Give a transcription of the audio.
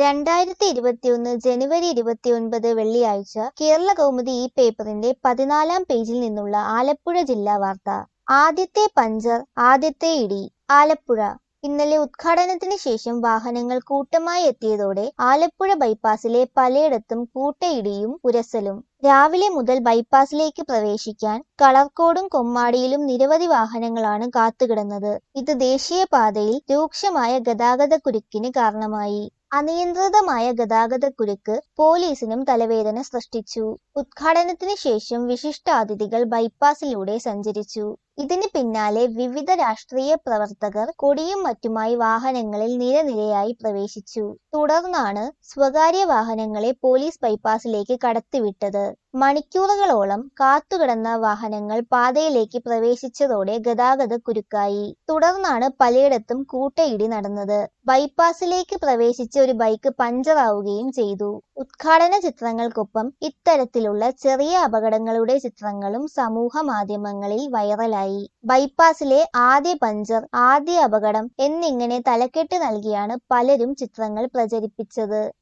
രണ്ടായിരത്തി ഇരുപത്തിയൊന്ന് ജനുവരി ഇരുപത്തിയൊൻപത് വെള്ളിയാഴ്ച കേരള കൗമുദി ഈ പേപ്പറിന്റെ പതിനാലാം പേജിൽ നിന്നുള്ള ആലപ്പുഴ ജില്ലാ വാർത്ത ആദ്യത്തെ പഞ്ചർ ആദ്യത്തെ ഇടി ആലപ്പുഴ ഇന്നലെ ഉദ്ഘാടനത്തിന് ശേഷം വാഹനങ്ങൾ കൂട്ടമായി എത്തിയതോടെ ആലപ്പുഴ ബൈപ്പാസിലെ പലയിടത്തും കൂട്ടയിടിയും ഉരസലും രാവിലെ മുതൽ ബൈപ്പാസിലേക്ക് പ്രവേശിക്കാൻ കളർക്കോടും കൊമ്മാടിയിലും നിരവധി വാഹനങ്ങളാണ് കാത്തുകിടന്നത് ഇത് ദേശീയപാതയിൽ രൂക്ഷമായ ഗതാഗതക്കുരുക്കിന് കാരണമായി അനിയന്ത്രിതമായ ഗതാഗതക്കുരുക്ക് പോലീസിനും തലവേദന സൃഷ്ടിച്ചു ഉദ്ഘാടനത്തിന് ശേഷം വിശിഷ്ടാതിഥികൾ ബൈപ്പാസിലൂടെ സഞ്ചരിച്ചു ഇതിന് പിന്നാലെ വിവിധ രാഷ്ട്രീയ പ്രവർത്തകർ കൊടിയും മറ്റുമായി വാഹനങ്ങളിൽ നിരനിരയായി പ്രവേശിച്ചു തുടർന്നാണ് സ്വകാര്യ വാഹനങ്ങളെ പോലീസ് ബൈപ്പാസിലേക്ക് കടത്തിവിട്ടത് മണിക്കൂറുകളോളം കാത്തുകിടന്ന വാഹനങ്ങൾ പാതയിലേക്ക് പ്രവേശിച്ചതോടെ ഗതാഗത കുരുക്കായി തുടർന്നാണ് പലയിടത്തും കൂട്ടയിടി നടന്നത് ബൈപ്പാസിലേക്ക് പ്രവേശിച്ച ഒരു ബൈക്ക് പഞ്ചറാവുകയും ചെയ്തു ഉദ്ഘാടന ചിത്രങ്ങൾക്കൊപ്പം ഇത്തരത്തിലുള്ള ചെറിയ അപകടങ്ങളുടെ ചിത്രങ്ങളും സമൂഹ മാധ്യമങ്ങളിൽ വൈറലായി ബൈപ്പാസിലെ ആദ്യ പഞ്ചർ ആദ്യ അപകടം എന്നിങ്ങനെ തലക്കെട്ട് നൽകിയാണ് പലരും ചിത്രങ്ങൾ പ്രചരിപ്പിച്ചത്